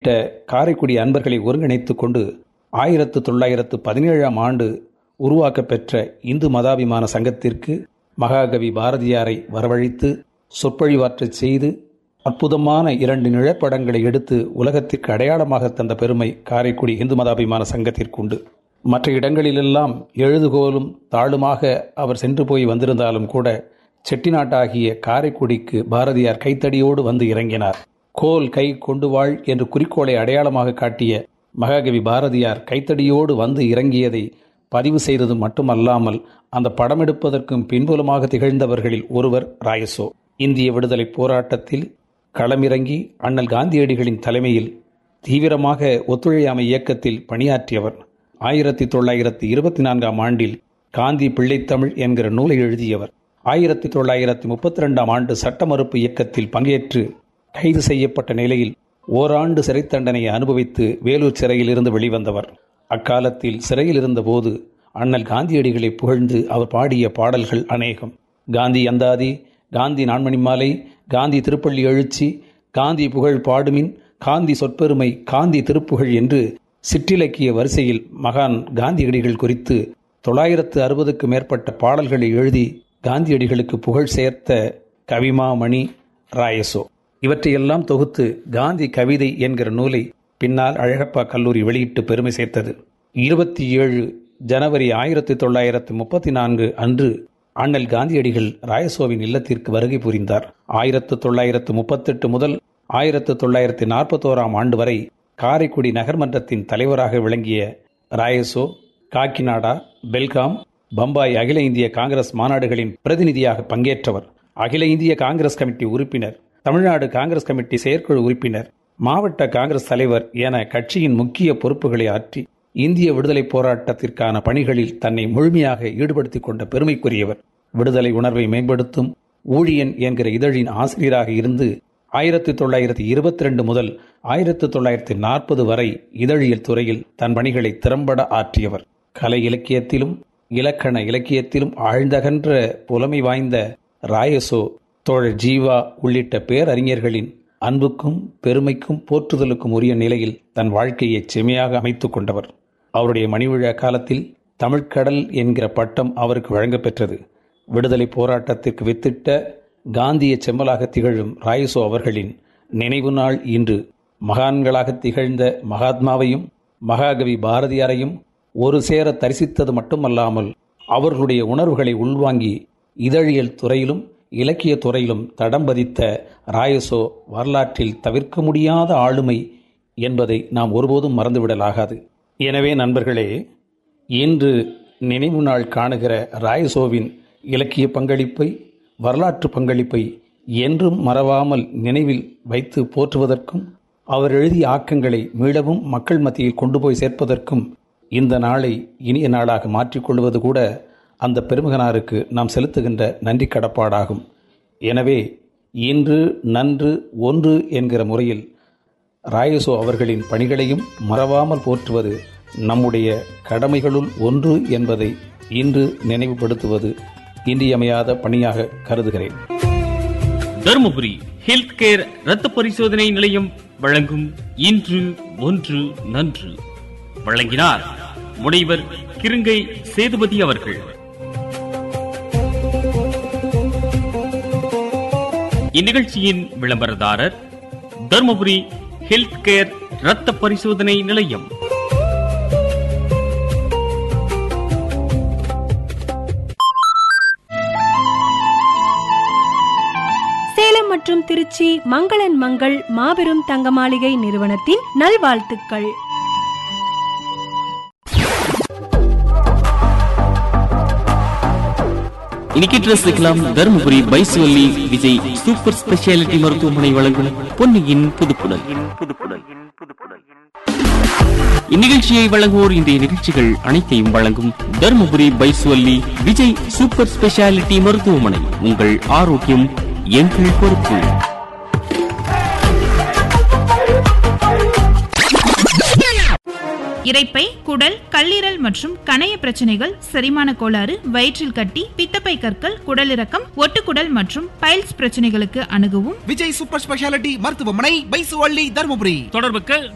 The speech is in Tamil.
உள்ளிட்ட காரைக்குடி அன்பர்களை ஒருங்கிணைத்துக் கொண்டு ஆயிரத்து தொள்ளாயிரத்து பதினேழாம் ஆண்டு உருவாக்கப் பெற்ற இந்து மதாபிமான சங்கத்திற்கு மகாகவி பாரதியாரை வரவழைத்து சொற்பொழிவாற்றச் செய்து அற்புதமான இரண்டு நிழற்படங்களை எடுத்து உலகத்திற்கு அடையாளமாக தந்த பெருமை காரைக்குடி இந்து மதாபிமான சங்கத்திற்கு உண்டு மற்ற இடங்களிலெல்லாம் எழுதுகோலும் தாளுமாக அவர் சென்று போய் வந்திருந்தாலும் கூட செட்டிநாட்டாகிய காரைக்குடிக்கு பாரதியார் கைத்தடியோடு வந்து இறங்கினார் கோல் கை கொண்டு வாழ் என்று குறிக்கோளை அடையாளமாக காட்டிய மகாகவி பாரதியார் கைத்தடியோடு வந்து இறங்கியதை பதிவு செய்தது மட்டுமல்லாமல் அந்த படம் எடுப்பதற்கும் பின்புலமாக திகழ்ந்தவர்களில் ஒருவர் ராயசோ இந்திய விடுதலை போராட்டத்தில் களமிறங்கி அண்ணல் காந்தியடிகளின் தலைமையில் தீவிரமாக ஒத்துழையாமை இயக்கத்தில் பணியாற்றியவர் ஆயிரத்தி தொள்ளாயிரத்தி இருபத்தி நான்காம் ஆண்டில் காந்தி பிள்ளைத்தமிழ் என்கிற நூலை எழுதியவர் ஆயிரத்தி தொள்ளாயிரத்தி முப்பத்தி ரெண்டாம் ஆண்டு சட்ட மறுப்பு இயக்கத்தில் பங்கேற்று கைது செய்யப்பட்ட நிலையில் ஓராண்டு சிறை தண்டனையை அனுபவித்து வேலூர் சிறையில் இருந்து வெளிவந்தவர் அக்காலத்தில் சிறையில் இருந்தபோது அண்ணல் காந்தியடிகளை புகழ்ந்து அவர் பாடிய பாடல்கள் அநேகம் காந்தி அந்தாதி காந்தி நான்மணி மாலை காந்தி திருப்பள்ளி எழுச்சி காந்தி புகழ் பாடுமின் காந்தி சொற்பெருமை காந்தி திருப்புகழ் என்று சிற்றிலக்கிய வரிசையில் மகான் காந்தியடிகள் குறித்து தொள்ளாயிரத்து அறுபதுக்கு மேற்பட்ட பாடல்களை எழுதி காந்தியடிகளுக்கு புகழ் சேர்த்த கவிமாமணி ராயசோ இவற்றையெல்லாம் தொகுத்து காந்தி கவிதை என்கிற நூலை பின்னால் அழகப்பா கல்லூரி வெளியிட்டு பெருமை சேர்த்தது இருபத்தி ஏழு ஜனவரி ஆயிரத்தி தொள்ளாயிரத்து முப்பத்தி நான்கு அன்று அண்ணல் காந்தியடிகள் ராயசோவின் இல்லத்திற்கு வருகை புரிந்தார் ஆயிரத்து தொள்ளாயிரத்து முப்பத்தெட்டு முதல் ஆயிரத்து தொள்ளாயிரத்து நாற்பத்தோராம் ஆண்டு வரை காரைக்குடி நகர்மன்றத்தின் தலைவராக விளங்கிய ராயசோ காக்கிநாடா பெல்காம் பம்பாய் அகில இந்திய காங்கிரஸ் மாநாடுகளின் பிரதிநிதியாக பங்கேற்றவர் அகில இந்திய காங்கிரஸ் கமிட்டி உறுப்பினர் தமிழ்நாடு காங்கிரஸ் கமிட்டி செயற்குழு உறுப்பினர் மாவட்ட காங்கிரஸ் தலைவர் என கட்சியின் முக்கிய பொறுப்புகளை ஆற்றி இந்திய விடுதலை போராட்டத்திற்கான பணிகளில் தன்னை முழுமையாக ஈடுபடுத்திக் கொண்ட பெருமைக்குரியவர் விடுதலை உணர்வை மேம்படுத்தும் ஊழியன் என்கிற இதழின் ஆசிரியராக இருந்து ஆயிரத்தி தொள்ளாயிரத்தி இருபத்தி ரெண்டு முதல் ஆயிரத்தி தொள்ளாயிரத்தி நாற்பது வரை இதழியல் துறையில் தன் பணிகளை திறம்பட ஆற்றியவர் கலை இலக்கியத்திலும் இலக்கண இலக்கியத்திலும் ஆழ்ந்தகன்ற புலமை வாய்ந்த ராயசோ தோழர் ஜீவா உள்ளிட்ட பேரறிஞர்களின் அன்புக்கும் பெருமைக்கும் போற்றுதலுக்கும் உரிய நிலையில் தன் வாழ்க்கையை செமையாக அமைத்துக் கொண்டவர் அவருடைய மணிவிழா காலத்தில் தமிழ்க்கடல் என்கிற பட்டம் அவருக்கு வழங்கப்பெற்றது விடுதலை போராட்டத்திற்கு வித்திட்ட காந்திய செம்மலாக திகழும் ராயசோ அவர்களின் நினைவு நாள் இன்று மகான்களாக திகழ்ந்த மகாத்மாவையும் மகாகவி பாரதியாரையும் ஒரு சேர தரிசித்தது மட்டுமல்லாமல் அவர்களுடைய உணர்வுகளை உள்வாங்கி இதழியல் துறையிலும் இலக்கிய துறையிலும் தடம் பதித்த ராயசோ வரலாற்றில் தவிர்க்க முடியாத ஆளுமை என்பதை நாம் ஒருபோதும் மறந்துவிடலாகாது எனவே நண்பர்களே இன்று நினைவு நாள் காணுகிற ராயசோவின் இலக்கிய பங்களிப்பை வரலாற்று பங்களிப்பை என்றும் மறவாமல் நினைவில் வைத்து போற்றுவதற்கும் அவர் எழுதிய ஆக்கங்களை மீளவும் மக்கள் மத்தியில் கொண்டு போய் சேர்ப்பதற்கும் இந்த நாளை இனிய நாளாக மாற்றிக்கொள்வது கூட அந்த பெருமகனாருக்கு நாம் செலுத்துகின்ற நன்றி கடப்பாடாகும் எனவே இன்று நன்று ஒன்று என்கிற முறையில் ராயசோ அவர்களின் பணிகளையும் மறவாமல் போற்றுவது நம்முடைய கடமைகளுள் ஒன்று என்பதை இன்று நினைவுபடுத்துவது இன்றியமையாத பணியாக கருதுகிறேன் தருமபுரி ஹெல்த் கேர் ரத்த பரிசோதனை நிலையம் வழங்கும் இன்று ஒன்று நன்று வழங்கினார் முனைவர் கிருங்கை சேதுபதி அவர்கள் இந்நிகழ்ச்சியின் விளம்பரதாரர் தருமபுரி ஹெல்த் கேர் ரத்த பரிசோதனை நிலையம் சேலம் மற்றும் திருச்சி மங்களன் மங்கள் மாபெரும் தங்க மாளிகை நிறுவனத்தின் நல்வாழ்த்துக்கள் இன்னைக்கு ட்ரெஸ் வைக்கலாம் தருமபுரி பைசுவல்லி விஜய் சூப்பர் ஸ்பெஷாலிட்டி மருத்துவமனை வழங்கும் பொன்னியின் புதுப்புடல் இந்நிகழ்ச்சியை வழங்குவோர் இன்றைய நிகழ்ச்சிகள் அனைத்தையும் வழங்கும் தருமபுரி பைசுவல்லி விஜய் சூப்பர் ஸ்பெஷாலிட்டி மருத்துவமனை உங்கள் ஆரோக்கியம் எங்கள் பொறுப்பு இரைப்பை குடல் கல்லீரல் மற்றும் கணைய பிரச்சனைகள் செரிமான கோளாறு வயிற்றில் கட்டி பித்தப்பை கற்கள் குடலிறக்கம் ஒட்டுக்குடல் மற்றும் பைல்ஸ் பிரச்சனைகளுக்கு அணுகவும் விஜய் சூப்பர் ஸ்பெஷாலிட்டி மருத்துவமனை பைசுவள்ளி தருமபுரி தொடர்புக்கு